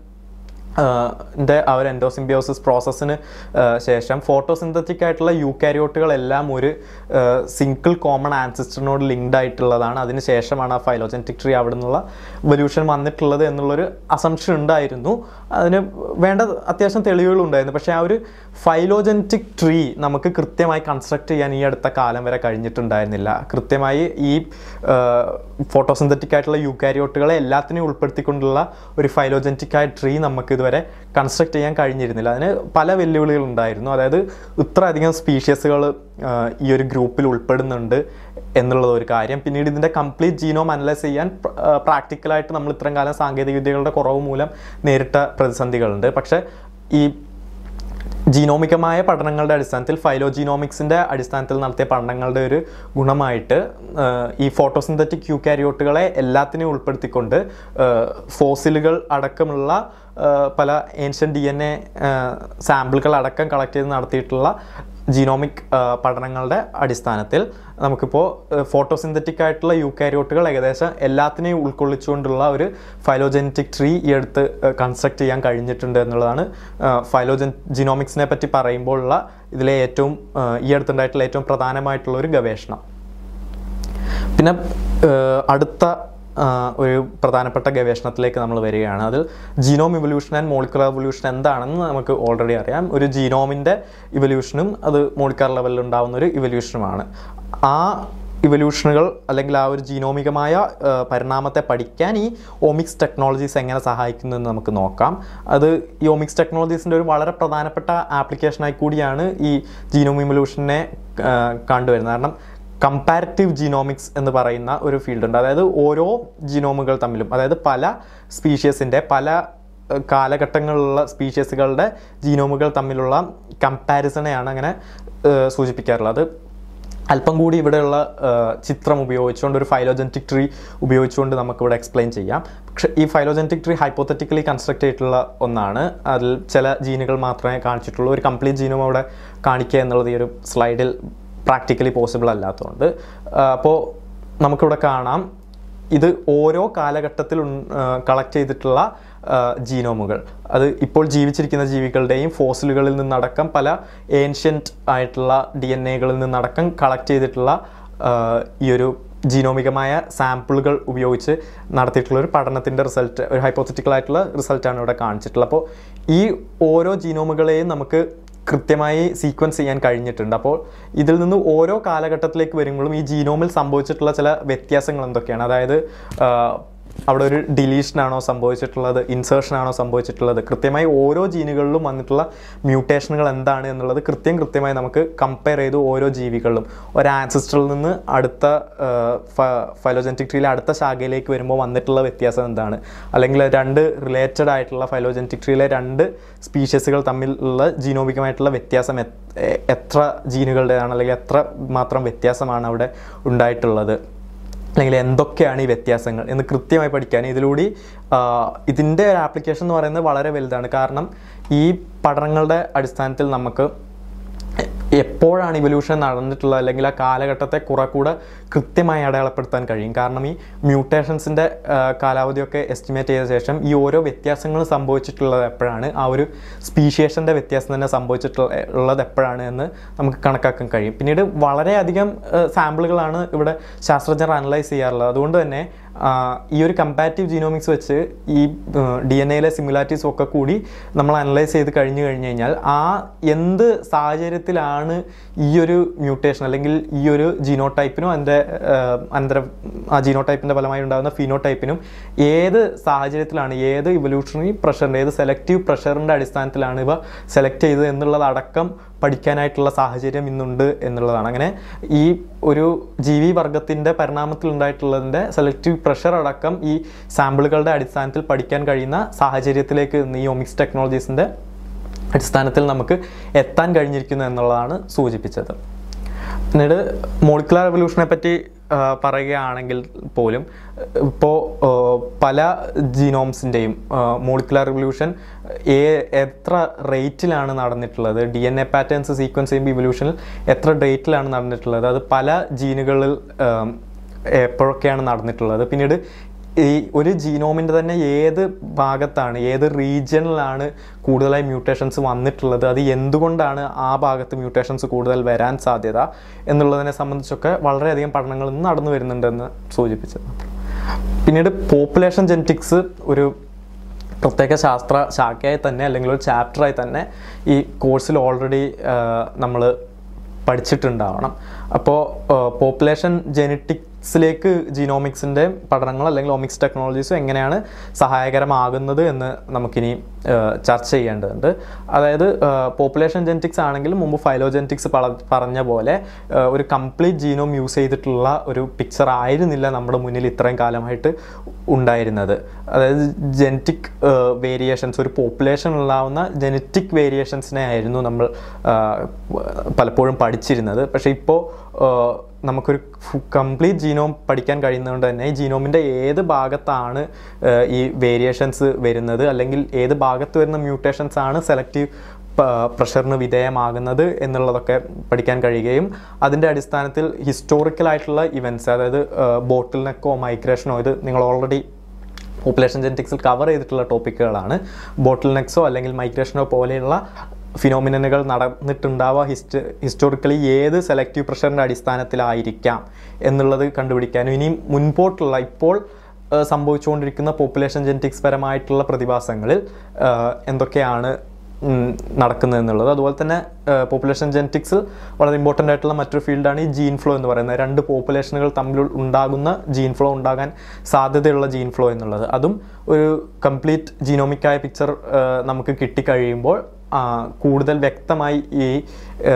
[SPEAKER 1] ൻ്റെ ആ ഒരു എൻഡോസിംബിയോസിസ് പ്രോസസ്സിന് ശേഷം ഫോട്ടോസിന്തറ്റിക് ആയിട്ടുള്ള യൂക്കാരിയോട്ടുകളെല്ലാം ഒരു സിംഗിൾ കോമൺ ആൻസിസ്റ്ററിനോട് ലിങ്ക്ഡ് ആയിട്ടുള്ളതാണ് അതിന് ശേഷമാണ് ആ ഫൈലോജനറ്റിക് ട്രീ അവിടെ നിന്നുള്ള വൊല്യൂഷൻ വന്നിട്ടുള്ളത് എന്നുള്ളൊരു അസംഷൻ ഉണ്ടായിരുന്നു അതിന് വേണ്ട അത്യാവശ്യം തെളിവുകളും ഉണ്ടായിരുന്നു പക്ഷേ ആ ഒരു ഫൈലോജനറ്റിക് ട്രീ നമുക്ക് കൃത്യമായി കൺസ്ട്രക്ട് ചെയ്യാൻ ഈ അടുത്ത കാലം വരെ കഴിഞ്ഞിട്ടുണ്ടായിരുന്നില്ല കൃത്യമായി ഈ ഫോട്ടോസിന്തറ്റിക് ആയിട്ടുള്ള യൂക്കാരിയോട്ടുകളെ എല്ലാത്തിനെയും ഉൾപ്പെടുത്തിക്കൊണ്ടുള്ള ഒരു ഫൈലോജനറ്റിക് ആയ ട്രീ നമുക്ക് ഇതുവരെ കൺസ്ട്രക്ട് ചെയ്യാൻ കഴിഞ്ഞിരുന്നില്ല അതിന് പല വെല്ലുവിളികൾ ഉണ്ടായിരുന്നു അതായത് ഇത്ര അധികം സ്പീഷ്യസുകൾ ഈ ഒരു ഗ്രൂപ്പിൽ ഉൾപ്പെടുന്നുണ്ട് എന്നുള്ളത് ഒരു കാര്യം പിന്നീട് ഇതിൻ്റെ കംപ്ലീറ്റ് ജീനോം അനലൈസ് ചെയ്യാൻ പ്രാക്ടിക്കലായിട്ട് നമ്മൾ ഇത്രയും കാലം സാങ്കേതിക വിദ്യകളുടെ കുറവ് മൂലം നേരിട്ട പ്രതിസന്ധികളുണ്ട് പക്ഷേ ഈ ജീനോമികമായ പഠനങ്ങളുടെ അടിസ്ഥാനത്തിൽ ഫൈലോജീനോമിക്സിൻ്റെ അടിസ്ഥാനത്തിൽ നടത്തിയ പഠനങ്ങളുടെ ഒരു ഗുണമായിട്ട് ആഹ്, ഈ ഫോട്ടോസിന്തറ്റിക് യൂക്കാരിയോട്ടുകളെ എല്ലാത്തിനെയും ഉൾപ്പെടുത്തിക്കൊണ്ട് ഫോസിലുകൾ അടക്കമുള്ള ആഹ്, പല ഏൻഷ്യൻ ഡി എൻ എ സാമ്പിളുകൾ അടക്കം കളക്ട് ചെയ്ത് നടത്തിയിട്ടുള്ള ജീനോമിക് പഠനങ്ങളുടെ അടിസ്ഥാനത്തിൽ നമുക്കിപ്പോൾ ഫോട്ടോസിന്തറ്റിക് ആയിട്ടുള്ള യൂക്കാരിയോട്ടുകൾ ഏകദേശം എല്ലാത്തിനെയും ഉൾക്കൊള്ളിച്ചുകൊണ്ടുള്ള ഒരു ഫൈലോജനറ്റിക് ട്രീ ഈ അടുത്ത് കൺസ്ട്രക്ട് ചെയ്യാൻ കഴിഞ്ഞിട്ടുണ്ട് എന്നുള്ളതാണ് ഫൈലോജൻ ജിനോമിക്സിനെ പറ്റി പറയുമ്പോഴുള്ള ഇതിലെ ഏറ്റവും ആ, ഈ അടുത്തുണ്ടായിട്ടുള്ള ഏറ്റവും പ്രധാനമായിട്ടുള്ള ഒരു ഗവേഷണം പിന്നെ ഏഹ്, അടുത്ത ആ, ഒരു പ്രധാനപ്പെട്ട ഗവേഷണത്തിലേക്ക് നമ്മൾ വരികയാണ് അതിൽ genome evolution and molecular evolution എന്താണെന്ന് നമുക്ക് ഓൾറെഡി അറിയാം ഒരു ജീനോമിൻ്റെ ഇവല്യൂഷനും അത് മോളിക്കുലർ ലെവലിൽ ഉണ്ടാവുന്ന ഒരു ഇവല്യൂഷനുമാണ് ആ ഇവല്യൂഷനുകൾ അല്ലെങ്കിൽ ആ ഒരു ജീനോമികമായ ആ, പരിണാമത്തെ പഠിക്കാൻ ഈ ഓമിക്സ് ടെക്നോളജീസ് എങ്ങനെ സഹായിക്കുന്നു എന്ന് നമുക്ക് നോക്കാം അത് ഈ ഓമിക്സ് ടെക്നോളജീസിൻ്റെ ഒരു വളരെ പ്രധാനപ്പെട്ട ആപ്ലിക്കേഷനായി കൂടിയാണ് ഈ ജീനോം ഇവല്യൂഷനെ ആ, കണ്ടുവരുന്നത് കാരണം കമ്പാരിറ്റീവ് ജീനോമിക്സ് എന്ന് പറയുന്ന ഒരു ഫീൽഡ് ഉണ്ട് അതായത് ഓരോ ജീനോമുകൾ തമ്മിലും അതായത് പല സ്പീഷ്യസിൻ്റെ പല ഏഹ്, കാലഘട്ടങ്ങളിലുള്ള സ്പീഷ്യസുകളുടെ ജീനോമുകൾ തമ്മിലുള്ള കമ്പാരിസണെയാണ് അങ്ങനെ ഏഹ്, സൂചിപ്പിക്കാറുള്ളത് അത് അല്പം കൂടി ഇവിടെയുള്ള ഏഹ്, ചിത്രം ഉപയോഗിച്ചുകൊണ്ട് ഒരു ഫൈലോജനറ്റിക് ട്രീ ഉപയോഗിച്ചുകൊണ്ട് നമുക്കിവിടെ എക്സ്പ്ലെയിൻ ചെയ്യാം പക്ഷേ ഈ ഫൈലോജനറ്റിക് ട്രീ ഹൈപ്പോത്തറ്റിക്കലി കൺസ്ട്രക്ട് ചെയ്തിട്ടുള്ള ഒന്നാണ് അതിൽ ചില ജീനുകൾ മാത്രമേ കാണിച്ചിട്ടുള്ളൂ ഒരു കംപ്ലീറ്റ് ജീനും അവിടെ കാണിക്കുക എന്നുള്ളത് ഈ ഒരു സ്ലൈഡിൽ പ്രാക്ടിക്കലി പോസിബിൾ അല്ലാത്തതുകൊണ്ട് അപ്പോൾ നമുക്കിവിടെ കാണാം ഇത് ഓരോ കാലഘട്ടത്തിൽ കളക്ട് ചെയ്തിട്ടുള്ള ജീനോമുകൾ അത് ഇപ്പോൾ ജീവിച്ചിരിക്കുന്ന ജീവികളുടെയും ഫോസിലുകളിൽ നിന്നടക്കം പല ഏൻഷ്യൻറ്റ് ആയിട്ടുള്ള ഡി എൻ എകളിൽ നിന്നടക്കം കളക്ട് ചെയ്തിട്ടുള്ള ആ, ഈ ഒരു ജീനോമികമായ സാമ്പിളുകൾ ഉപയോഗിച്ച് നടത്തിയിട്ടുള്ള ഒരു പഠനത്തിൻ്റെ റിസൾട്ട് ഒരു ഹൈപ്പോത്തറ്റിക്കൽ ആയിട്ടുള്ള റിസൾട്ടാണ് ഇവിടെ കാണിച്ചിട്ടുള്ളത് അപ്പോൾ ഈ ഓരോ ജീനോമുകളെയും നമുക്ക് കൃത്യമായി സീക്വൻസ് ചെയ്യാൻ കഴിഞ്ഞിട്ടുണ്ട് അപ്പോൾ ഇതിൽ നിന്ന് ഓരോ കാലഘട്ടത്തിലേക്ക് വരുമ്പോഴും ഈ ജീനോമിൽ സംഭവിച്ചിട്ടുള്ള ചില വ്യത്യാസങ്ങൾ എന്തൊക്കെയാണ് അതായത് ആ, അവിടെ ഒരു ഡിലീഷൻ ആണോ സംഭവിച്ചിട്ടുള്ളത് ഇൻസേർഷൻ ആണോ സംഭവിച്ചിട്ടുള്ളത് കൃത്യമായി ഓരോ ജീനുകളിലും വന്നിട്ടുള്ള മ്യൂട്ടേഷനുകൾ എന്താണ് എന്നുള്ളത് കൃത്യം കൃത്യമായി നമുക്ക് കമ്പയർ ചെയ്ത് ഓരോ ജീവികളിലും ഒരു ആൻസിസ്റ്ററിൽ നിന്ന് അടുത്ത ഫൈലോജനറ്റിക് ട്രീയിലെ അടുത്ത ശാഖയിലേക്ക് വരുമ്പോൾ വന്നിട്ടുള്ള വ്യത്യാസം എന്താണ് അല്ലെങ്കിൽ രണ്ട് റിലേറ്റഡ് ആയിട്ടുള്ള ഫൈലോജനറ്റിക് ട്രീയിലെ രണ്ട് സ്പീഷ്യസുകൾ തമ്മിലുള്ള ജീനോമികമായിട്ടുള്ള വ്യത്യാസം എ- എ- എത്ര ജീനുകളുടേതാണ് അല്ലെങ്കിൽ എത്ര മാത്രം വ്യത്യാസമാണ് അവിടെ ഉണ്ടായിട്ടുള്ളത് അല്ലെങ്കിൽ എന്തൊക്കെയാണ് ഈ വ്യത്യാസങ്ങൾ എന്ന് കൃത്യമായി പഠിക്കാൻ ഇതിലൂടെ ആ, ഇതിൻ്റെ ഒരു ആപ്ലിക്കേഷൻ എന്ന് പറയുന്നത് വളരെ വലുതാണ് കാരണം ഈ പഠനങ്ങളുടെ അടിസ്ഥാനത്തിൽ നമുക്ക് എപ്പോഴാണ് ഇവല്യൂഷൻ നടന്നിട്ടുള്ളത് അല്ലെങ്കിൽ ആ കാലഘട്ടത്തെ കുറെ കൂടെ കൃത്യമായി അടയാളപ്പെടുത്താൻ കഴിയും കാരണം ഈ മ്യൂട്ടേഷൻസിൻ്റെ കാലാവധിയൊക്കെ എസ്റ്റിമേറ്റ് ചെയ്ത ശേഷം ഈ ഓരോ വ്യത്യാസങ്ങളും സംഭവിച്ചിട്ടുള്ളത് എപ്പോഴാണ് ആ ഒരു സ്പീഷിയേഷൻ്റെ വ്യത്യാസം തന്നെ സംഭവിച്ചിട്ടുള്ള ഉള്ളത് എപ്പോഴാണ് എന്ന് നമുക്ക് കണക്കാക്കാൻ കഴിയും പിന്നീട് വളരെയധികം സാമ്പിളുകളാണ് ഇവിടെ ശാസ്ത്രജ്ഞർ അനലൈസ് ചെയ്യാറുള്ളത് അതുകൊണ്ട് തന്നെ ആ, ഈ ഒരു കമ്പാറ്റീവ് ജീനോമിക്സ് വെച്ച് ഈ ഡി എൻ എയിലെ സിമുലാരിറ്റീസ് ഒക്കെ കൂടി നമ്മൾ അനലൈസ് ചെയ്ത് കഴിഞ്ഞു കഴിഞ്ഞു കഴിഞ്ഞാൽ ആ എന്ത് സാഹചര്യത്തിലാണ് ഈ ഒരു മ്യൂട്ടേഷൻ അല്ലെങ്കിൽ ഈ ഒരു ജീനോടൈപ്പിനും അതിൻ്റെ അനന്തര ആ ജീനോടൈപ്പിൻ്റെ ഫലമായി ഉണ്ടാകുന്ന ഫിനോടൈപ്പിനും ഏത് സാഹചര്യത്തിലാണ് ഏത് ഇവല്യൂഷണറി പ്രഷറിൻ്റെ ഏത് സെലക്റ്റീവ് പ്രഷറിൻ്റെ അടിസ്ഥാനത്തിലാണ് ഇവ സെലക്ട് ചെയ്തത് എന്നുള്ളതടക്കം പഠിക്കാനായിട്ടുള്ള സാഹചര്യം ഇന്നുണ്ട് എന്നുള്ളതാണ് അങ്ങനെ ഈ ഒരു ജീവി വർഗത്തിൻ്റെ പരിണാമത്തിൽ ഉണ്ടായിട്ടുള്ളതിൻ്റെ സെലക്റ്റീവ് പ്രഷർ അടക്കം ഈ സാമ്പിളുകളുടെ അടിസ്ഥാനത്തിൽ പഠിക്കാൻ കഴിയുന്ന സാഹചര്യത്തിലേക്ക് ഇന്ന് ഈ ഒമിക്സ് ടെക്നോളജീസിൻ്റെ അടിസ്ഥാനത്തിൽ നമുക്ക് എത്താൻ കഴിഞ്ഞിരിക്കുന്നു എന്നുള്ളതാണ് സൂചിപ്പിച്ചത് പിന്നീട് മോളിക്കുലർ റെവല്യൂഷനെ പറ്റി ആ, പറയുകയാണെങ്കിൽ പോലും ഇപ്പോൾ പല ജീനോംസിൻ്റെയും മോളിക്കുലർ റെവല്യൂഷൻ എത്ര റേറ്റിലാണ് നടന്നിട്ടുള്ളത് D N A patterns sequence ചെയ്യുമ്പോൾ ഇവല്യൂഷനിൽ എത്ര റേറ്റിലാണ് നടന്നിട്ടുള്ളത് അത് പല ജീനുകളിൽ ആ, എപ്പോഴൊക്കെയാണ് നടന്നിട്ടുള്ളത് പിന്നീട് ഈ ഒരു ജീനോമിൻ്റെ തന്നെ ഏത് ഭാഗത്താണ് ഏത് റീജിയണിലാണ് കൂടുതലായി മ്യൂട്ടേഷൻസ് വന്നിട്ടുള്ളത് അത് എന്തുകൊണ്ടാണ് ആ ഭാഗത്ത് മ്യൂട്ടേഷൻസ് കൂടുതൽ വരാൻ സാധ്യത എന്നുള്ളതിനെ സംബന്ധിച്ചൊക്കെ വളരെയധികം പഠനങ്ങൾ ഇന്ന് നടന്നു വരുന്നുണ്ടെന്ന് സൂചിപ്പിച്ചത് പിന്നീട് പോപ്പുലേഷൻ ജെനറ്റിക്സ് ഒരു പ്രത്യേക ശാസ്ത്ര ശാഖയായി തന്നെ അല്ലെങ്കിൽ ഒരു ചാപ്റ്ററായി തന്നെ ഈ കോഴ്സിൽ ഓൾറെഡി നമ്മൾ പഠിച്ചിട്ടുണ്ടാവണം അപ്പോൾ പോപ്പുലേഷൻ ജെനറ്റിക്സിലേക്ക് ജീനോമിക്സിൻ്റെ പഠനങ്ങൾ അല്ലെങ്കിൽ ഒമിക്സ് ടെക്നോളജീസും എങ്ങനെയാണ് സഹായകരമാകുന്നത് എന്ന് നമുക്കിനി ആ, ചർച്ച ചെയ്യേണ്ടതുണ്ട് അതായത് പോപ്പുലേഷൻ ജെനറ്റിക്സ് ആണെങ്കിൽ മുമ്പ് ഫൈലോജെനറ്റിക്സ് പറഞ്ഞ പോലെ ആ, ഒരു കംപ്ലീറ്റ് ജീനോം യൂസ് ചെയ്തിട്ടുള്ള ഒരു പിക്ചർ ആയിരുന്നില്ല നമ്മുടെ മുന്നിൽ ഇത്രയും കാലമായിട്ട് ഉണ്ടായിരുന്നത് അതായത് ജനറ്റിക് വേരിയേഷൻസ് ഒരു പോപ്പുലേഷൻ ഉണ്ടാവുന്ന ജനറ്റിക് വേരിയേഷൻസിനെ ആയിരുന്നു നമ്മൾ ആ, പലപ്പോഴും പഠിച്ചിരുന്നത് പക്ഷേ ഇപ്പോൾ നമുക്കൊരു കംപ്ലീറ്റ് ജീനോം പഠിക്കാൻ കഴിയുന്നതുകൊണ്ട് തന്നെ ഈ ജീനോമിൻ്റെ ഏത് ഭാഗത്താണ് ആ, ഈ വേരിയേഷൻസ് വരുന്നത് അല്ലെങ്കിൽ ഏത് ഭാഗത്ത് വരുന്ന മ്യൂട്ടേഷൻസ് ആണ് സെലക്റ്റീവ് പ്രഷറിന് വിധേയമാകുന്നത് എന്നുള്ളതൊക്കെ പഠിക്കാൻ കഴിയുകയും അതിൻ്റെ അടിസ്ഥാനത്തിൽ ഹിസ്റ്റോറിക്കലായിട്ടുള്ള ഇവൻറ്റ്സ് അതായത് ബോട്ടിൽ നെക്കോ മൈഗ്രേഷനോ ഇത് നിങ്ങൾ ഓൾറെഡി പോപ്പുലേഷൻ ജെനറ്റിക്സിൽ കവർ ചെയ്തിട്ടുള്ള ടോപ്പിക്കുകളാണ് ബോട്ടിൽ നെക്സോ അല്ലെങ്കിൽ മൈഗ്രേഷനോ പോലെയുള്ള ഫിനോമിനനുകൾ നടന്നിട്ടുണ്ടാവുക ഹിസ്റ്റ് ഹിസ്റ്റോറിക്കലി ഏത് സെലക്റ്റീവ് പ്രഷറിൻ്റെ അടിസ്ഥാനത്തിലായിരിക്കാം എന്നുള്ളത് കണ്ടുപിടിക്കാനും ഇനിയും മുൻപോട്ടുള്ള ഇപ്പോൾ ആ, സംഭവിച്ചുകൊണ്ടിരിക്കുന്ന പോപ്പുലേഷൻ ജെനറ്റിക്സ് പരമായിട്ടുള്ള പ്രതിഭാസങ്ങളിൽ ആ, എന്തൊക്കെയാണ് ഉം, നടക്കുന്നത് എന്നുള്ളത് അതുപോലെ തന്നെ പോപ്പുലേഷൻ ജെനറ്റിക്സിൽ വളരെ ഇമ്പോർട്ടൻ്റ് ആയിട്ടുള്ള മറ്റൊരു ഫീൽഡാണ് ഈ ജീൻ ഫ്ലോ എന്ന് പറയുന്നത് രണ്ട് പോപ്പുലേഷനുകൾ തമ്മിൽ ഉണ്ടാകുന്ന ജീൻ ഫ്ലോ ഉണ്ടാകാൻ സാധ്യതയുള്ള ജീൻ ഫ്ലോ എന്നുള്ളത് അതും ഒരു കംപ്ലീറ്റ് ജീനോമിക്കായ പിക്ചർ നമുക്ക് കിട്ടിക്കഴിയുമ്പോൾ ആ, കൂടുതൽ വ്യക്തമായി ഈ ആ,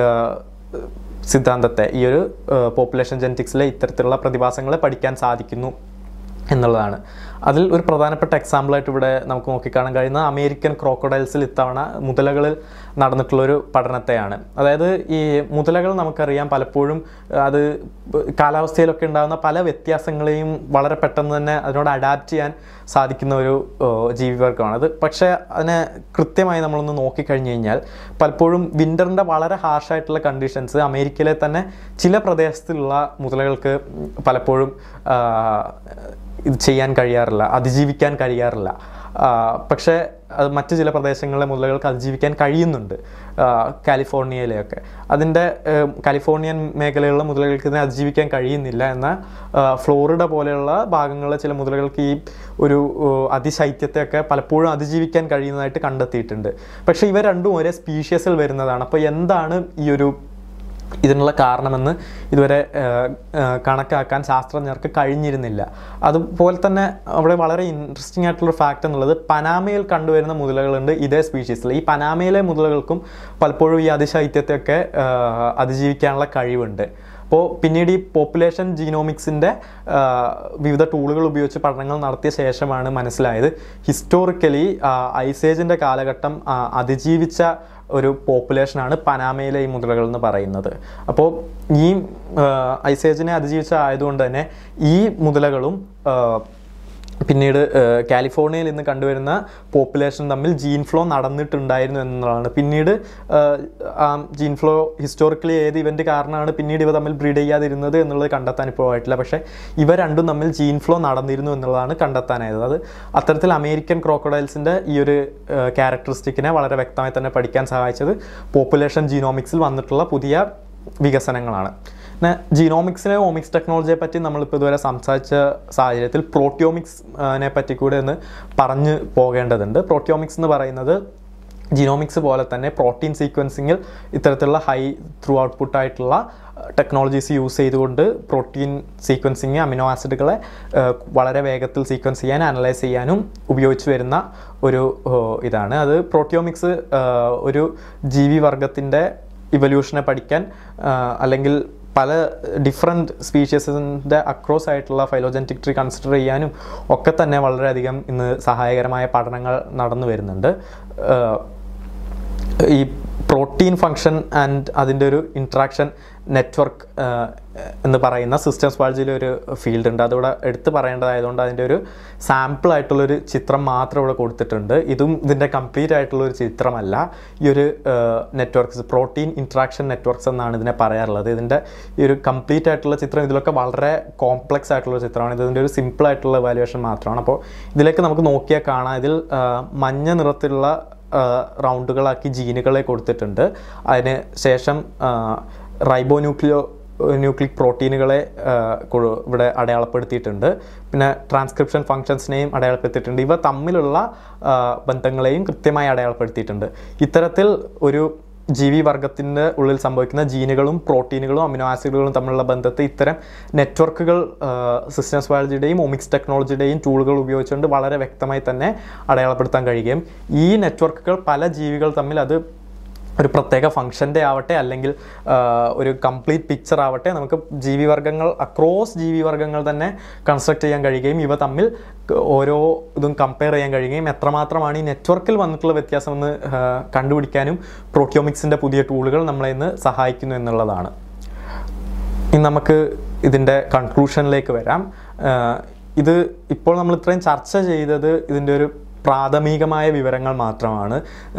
[SPEAKER 1] സിദ്ധാന്തത്തെ ഈ ഒരു പോപ്പുലേഷൻ ജെനറ്റിക്സിലെ ഇത്തരത്തിലുള്ള പ്രതിഭാസങ്ങളെ പഠിക്കാൻ സാധിക്കുന്നു എന്നുള്ളതാണ് അതിൽ ഒരു പ്രധാനപ്പെട്ട എക്സാമ്പിളായിട്ട് ഇവിടെ നമുക്ക് നോക്കിക്കാണാൻ കഴിയുന്ന അമേരിക്കൻ ക്രോക്കഡൈൽസിൽ ഇത്തവണ മുതലകളിൽ നടന്നിട്ടുള്ളൊരു പഠനത്തെയാണ് അതായത് ഈ മുതലകൾ നമുക്കറിയാം പലപ്പോഴും അത് കാലാവസ്ഥയിലൊക്കെ ഉണ്ടാകുന്ന പല വ്യത്യാസങ്ങളെയും വളരെ പെട്ടെന്ന് തന്നെ അതിനോട് അഡാപ്റ്റ് ചെയ്യാൻ സാധിക്കുന്ന ഒരു ഏഹ്, ജീവിവർഗമാണ് അത് പക്ഷേ അതിനെ കൃത്യമായി നമ്മളൊന്ന് നോക്കിക്കഴിഞ്ഞ് കഴിഞ്ഞാൽ പലപ്പോഴും വിൻ്ററിൻ്റെ വളരെ ഹാർഷായിട്ടുള്ള കണ്ടീഷൻസ് അമേരിക്കയിലെ തന്നെ ചില പ്രദേശത്തുള്ള മുതലകൾക്ക് പലപ്പോഴും ആ, ഇത് ചെയ്യാൻ കഴിയാറില്ല അതിജീവിക്കാൻ കഴിയാറില്ല ആ, പക്ഷേ അത് മറ്റ് ചില പ്രദേശങ്ങളിലെ മുതലകൾക്ക് അതിജീവിക്കാൻ കഴിയുന്നുണ്ട് ആ, കാലിഫോർണിയയിലെയൊക്കെ അതിൻ്റെ ഏം, കാലിഫോർണിയൻ മേഖലയിലുള്ള മുതലകൾക്ക് ഇതിനെ അതിജീവിക്കാൻ കഴിയുന്നില്ല എന്നാൽ ആ, ഫ്ലോറിഡ പോലെയുള്ള ഭാഗങ്ങളിലെ ചില മുതലകൾക്ക് ഈ ഒരു ഓ, അതിശൈത്യത്തെയൊക്കെ പലപ്പോഴും അതിജീവിക്കാൻ കഴിയുന്നതായിട്ട് കണ്ടെത്തിയിട്ടുണ്ട് പക്ഷേ ഇവ രണ്ടും ഒരേ സ്പീഷ്യസിൽ വരുന്നതാണ് അപ്പോൾ എന്താണ് ഈ ഒരു ഇതിനുള്ള കാരണമെന്ന് ഇതുവരെ ഏഹ്, ഏഹ്, കണക്കാക്കാൻ ശാസ്ത്രജ്ഞർക്ക് കഴിഞ്ഞിരുന്നില്ല അതുപോലെ തന്നെ അവിടെ വളരെ ഇൻട്രസ്റ്റിംഗ് ആയിട്ടുള്ള ഫാക്റ്റ് എന്നുള്ളത് പനാമയിൽ കണ്ടുവരുന്ന മുതലകളുണ്ട് ഇതേ സ്പീഷീസിൽ ഈ പനാമയിലെ മുതലകൾക്കും പലപ്പോഴും ഈ അതിശൈത്യത്തെയൊക്കെ ഏഹ്, അതിജീവിക്കാനുള്ള കഴിവുണ്ട് അപ്പോൾ പിന്നീട് ഈ പോപ്പുലേഷൻ ജീനോമിക്സിൻ്റെ വിവിധ ടൂളുകൾ ഉപയോഗിച്ച് പഠനങ്ങൾ നടത്തിയ ശേഷമാണ് മനസ്സിലായത് ഹിസ്റ്റോറിക്കലി ഐസേജിൻ്റെ കാലഘട്ടം ആ, അതിജീവിച്ച ഒരു പോപ്പുലേഷനാണ് പനാമയിലെ ഈ മുതലകൾ എന്ന് പറയുന്നത് അപ്പോൾ ഈ ഐസേജിനെ അതിജീവിച്ച ആയതുകൊണ്ട് തന്നെ ഈ മുതലകളും ആ, പിന്നീട് ഏഹ്, കാലിഫോർണിയയിൽ ഇന്ന് കണ്ടുവരുന്ന പോപ്പുലേഷൻ തമ്മിൽ ജീൻ ഫ്ലോ നടന്നിട്ടുണ്ടായിരുന്നു എന്നുള്ളതാണ് പിന്നീട് ഏഹ്, ആ ജീൻ ഫ്ലോ ഹിസ്റ്റോറിക്കലി ഏത് ഇവൻ്റ് കാരണമാണ് പിന്നീട് ഇവ തമ്മിൽ ബ്രീഡ് ചെയ്യാതിരുന്നത് എന്നുള്ളത് കണ്ടെത്താൻ ഇപ്പോൾ ആയിട്ടില്ല പക്ഷേ ഇവ രണ്ടും തമ്മിൽ ജീൻ ഫ്ലോ നടന്നിരുന്നു എന്നുള്ളതാണ് കണ്ടെത്താനായത് അത് അത്തരത്തിൽ അമേരിക്കൻ ക്രോക്കഡൈൽസിൻ്റെ ഈ ഒരു ക്യാരക്ടറിസ്റ്റിക്കിനെ വളരെ വ്യക്തമായി തന്നെ പഠിക്കാൻ സഹായിച്ചത് പോപ്പുലേഷൻ ജീനോമിക്സിൽ വന്നിട്ടുള്ള പുതിയ വികസനങ്ങളാണ് പിന്നെ ജീനോമിക്സിനെ ഓമിക്സ് ടെക്നോളജിയെ പറ്റി നമ്മളിപ്പോൾ ഇതുവരെ സംസാരിച്ച സാഹചര്യത്തിൽ പ്രോട്ടിയോമിക്സിനെ പറ്റി കൂടെ ഒന്ന് പറഞ്ഞു പോകേണ്ടതുണ്ട് പ്രോട്ടിയോമിക്സ് എന്ന് പറയുന്നത് ജീനോമിക്സ് പോലെ തന്നെ പ്രോട്ടീൻ സീക്വൻസിങ്ങിൽ ഇത്തരത്തിലുള്ള ഹൈ ത്രൂ ഔട്ട്പുട്ട് ആയിട്ടുള്ള ടെക്നോളജീസ് യൂസ് ചെയ്തുകൊണ്ട് പ്രോട്ടീൻ സീക്വൻസിങ് അമിനോ ആസിഡുകളെ ഏഹ്, വളരെ വേഗത്തിൽ സീക്വൻസ് ചെയ്യാൻ അനലൈസ് ചെയ്യാനും ഉപയോഗിച്ച് വരുന്ന ഒരു ഏഹ്, ഇതാണ് അത് പ്രോട്ടിയോമിക്സ് ഏഹ്, ഒരു ജീവി വർഗത്തിൻ്റെ ഇവല്യൂഷനെ പഠിക്കാൻ ഏഹ്, അല്ലെങ്കിൽ പല ഡിഫറെൻറ്റ് സ്പീഷ്യസിൻ്റെ അക്രോസ് ആയിട്ടുള്ള ഫൈലോജനറ്റിക് ട്രീ കൺസിഡർ ചെയ്യാനും ഒക്കെ തന്നെ വളരെയധികം ഇന്ന് സഹായകരമായ പഠനങ്ങൾ നടന്നു വരുന്നുണ്ട് ഏഹ്, ഈ പ്രോട്ടീൻ ഫങ്ഷൻ ആൻഡ് അതിൻ്റെ ഒരു ഇൻട്രാക്ഷൻ നെറ്റ്വർക്ക് എന്ന് പറയുന്ന സിസ്റ്റംസ് ബയോളജിയിലെ ഒരു ഫീൽഡ് ഉണ്ട് അതിവിടെ എടുത്തു പറയേണ്ടതായതുകൊണ്ട് അതിൻ്റെ ഒരു സാമ്പിൾ ആയിട്ടുള്ളൊരു ചിത്രം മാത്രം ഇവിടെ കൊടുത്തിട്ടുണ്ട് ഇതും ഇതിൻ്റെ കംപ്ലീറ്റ് ആയിട്ടുള്ള ഒരു ചിത്രമല്ല ഈ ഒരു നെറ്റ്വർക്ക്സ് പ്രോട്ടീൻ ഇൻട്രാക്ഷൻ നെറ്റ്വർക്ക്സ് എന്നാണ് ഇതിനെ പറയാറുള്ളത് ഇതിൻ്റെ ഈ ഒരു കംപ്ലീറ്റ് ആയിട്ടുള്ള ചിത്രം ഇതിലൊക്കെ വളരെ കോംപ്ലക്സ് ആയിട്ടുള്ള ഒരു ചിത്രമാണ് ഇതിൻ്റെ ഒരു സിമ്പിൾ ആയിട്ടുള്ള വാല്യുവേഷൻ മാത്രമാണ് അപ്പോൾ ഇതിലേക്ക് നമുക്ക് നോക്കിയാൽ കാണാം ഇതിൽ ആ, മഞ്ഞ നിറത്തിലുള്ള റൗണ്ടുകളാക്കി ജീനുകളെ കൊടുത്തിട്ടുണ്ട് അതിന് ശേഷം റൈബോ ന്യൂക്ലിയോ ന്യൂക്ലിക് പ്രോട്ടീനുകളെ ആ, കൊ- ഇവിടെ അടയാളപ്പെടുത്തിയിട്ടുണ്ട് പിന്നെ ട്രാൻസ്ക്രിപ്ഷൻ ഫങ്ഷൻസിനെയും അടയാളപ്പെടുത്തിയിട്ടുണ്ട് ഇവ തമ്മിലുള്ള ആ, ബന്ധങ്ങളെയും കൃത്യമായി അടയാളപ്പെടുത്തിയിട്ടുണ്ട് ഇത്തരത്തിൽ ഒരു ജീവി വർഗത്തിൻ്റെ ഉള്ളിൽ സംഭവിക്കുന്ന ജീനുകളും പ്രോട്ടീനുകളും അമിനോ ആസിഡുകളും തമ്മിലുള്ള ബന്ധത്തെ ഇത്തരം നെറ്റ്വർക്കുകൾ സിസ്റ്റംസ് ബയോളജിയുടെയും ഒമിക്സ് ടെക്നോളജിയുടെയും ടൂളുകൾ ഉപയോഗിച്ചുകൊണ്ട് വളരെ വ്യക്തമായി തന്നെ അടയാളപ്പെടുത്താൻ കഴിയുകയും ഈ നെറ്റ്വർക്കുകൾ പല ജീവികൾ തമ്മിൽ അത് ഒരു പ്രത്യേക ഫംഗ്ഷൻ്റെ ആവട്ടെ അല്ലെങ്കിൽ ആ, ഒരു കംപ്ലീറ്റ് പിക്ചർ ആവട്ടെ നമുക്ക് ജീവിവർഗങ്ങൾ അക്രോസ് ജീവിവർഗങ്ങൾ തന്നെ കൺസ്ട്രക്ട് ചെയ്യാൻ കഴിയുകയും ഇവ തമ്മിൽ ക- ഓരോ ഇതും കമ്പയർ ചെയ്യാൻ കഴിയുകയും എത്രമാത്രമാണ് ഈ നെറ്റ്വർക്കിൽ വന്നിട്ടുള്ള വ്യത്യാസം എന്ന് ആ, കണ്ടുപിടിക്കാനും പ്രോട്ടിയോമിക്സിൻ്റെ പുതിയ ടൂളുകൾ നമ്മളെ ഇന്ന് സഹായിക്കുന്നു എന്നുള്ളതാണ് ഇനി നമുക്ക് ഇതിൻ്റെ കൺക്ലൂഷനിലേക്ക് വരാം ആഹ് ഇത് ഇപ്പോൾ നമ്മൾ ഇത്രയും ചർച്ച ചെയ്തത് ഇതിൻ്റെ ഒരു പ്രാഥമികമായ വിവരങ്ങൾ മാത്രമാണ്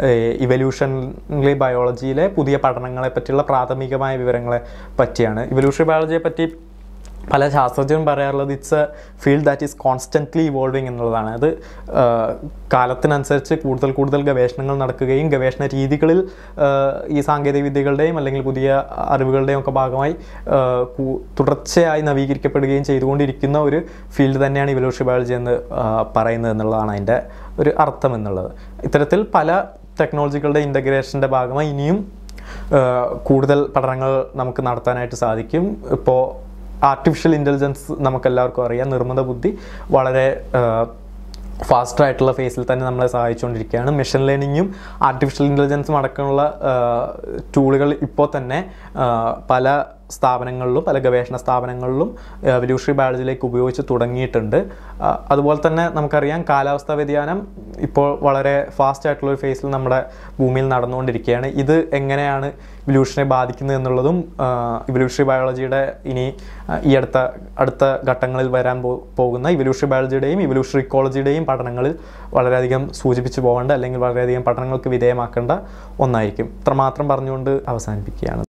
[SPEAKER 1] ഇവല്യൂഷണറി ബയോളജിയിലെ പുതിയ പഠനങ്ങളെ പറ്റിയുള്ള പ്രാഥമികമായ വിവരങ്ങളെ പറ്റിയാണ് ഇവല്യൂഷണറി ബയോളജിയെ പറ്റി പല ശാസ്ത്രജ്ഞരും പറയാറുള്ളത് it's a field that is constantly evolving എന്നുള്ളതാണ് അത് ആഹ്, കാലത്തിനനുസരിച്ച് കൂടുതൽ കൂടുതൽ ഗവേഷണങ്ങൾ നടക്കുകയും ഗവേഷണ രീതികളിൽ ആഹ്, ഈ സാങ്കേതിക വിദ്യകളുടെയും അല്ലെങ്കിൽ പുതിയ അറിവുകളുടെയും ഒക്കെ ഭാഗമായി ആഹ്, കൂ- തുടർച്ചയായി നവീകരിക്കപ്പെടുകയും ചെയ്തുകൊണ്ടിരിക്കുന്ന ഒരു ഫീൽഡ് തന്നെയാണ് ഇവല്യൂഷണറി ബയോളജി എന്ന് ആഹ്, പറയുന്നത് എന്നുള്ളതാണ് അതിൻ്റെ ഒരു അർത്ഥം എന്നുള്ളത് ഇത്തരത്തിൽ പല ടെക്നോളജികളുടെ ഇൻ്റഗ്രേഷൻ്റെ ഭാഗമായി ഇനിയും ആഹ്, കൂടുതൽ പഠനങ്ങൾ നമുക്ക് നടത്താനായിട്ട് സാധിക്കും ഇപ്പോൾ ആർട്ടിഫിഷ്യൽ ഇൻ്റലിജൻസ് നമുക്കെല്ലാവർക്കും അറിയാം നിർമ്മിത ബുദ്ധി വളരെ ഫാസ്റ്റ് ആയിട്ടുള്ള ഫേസിൽ തന്നെ നമ്മളെ സഹായിച്ചുകൊണ്ടിരിക്കുകയാണ് മെഷീൻ ലേണിങ്ങും ആർട്ടിഫിഷ്യൽ ഇൻ്റലിജൻസും അടക്കമുള്ള ടൂളുകൾ ഇപ്പോൾ തന്നെ ആ, പല സ്ഥാപനങ്ങളിലും പല ഗവേഷണ സ്ഥാപനങ്ങളിലും എവല്യൂഷണറി ബയോളജിയിലേക്ക് ഉപയോഗിച്ച് തുടങ്ങിയിട്ടുണ്ട് ആ, അതുപോലെ തന്നെ നമുക്കറിയാം കാലാവസ്ഥാ വ്യതിയാനം ഇപ്പോൾ വളരെ ഫാസ്റ്റ് ആയിട്ടുള്ള ഒരു ഫേസിൽ നമ്മുടെ ഭൂമിയിൽ നടന്നുകൊണ്ടിരിക്കുകയാണ് ഇത് എങ്ങനെയാണ് ഇവല്യൂഷനെ ബാധിക്കുന്നത് എന്നുള്ളതും ഇവല്യൂഷണറി ബയോളജിയുടെ ഇനി ആ, ഈ അടുത്ത അടുത്ത ഘട്ടങ്ങളിൽ വരാൻ പോ- പോകുന്ന ഇവല്യൂഷണറി ബയോളജിയുടെയും ഇവല്യൂഷണറി ഇക്കോളജിയുടെയും പഠനങ്ങളിൽ വളരെയധികം സൂചിപ്പിച്ചു പോകേണ്ട അല്ലെങ്കിൽ വളരെയധികം പഠനങ്ങൾക്ക് വിധേയമാക്കേണ്ട ഒന്നായിരിക്കും ഇത്രമാത്രം പറഞ്ഞുകൊണ്ട് അവസാനിപ്പിക്കുകയാണ്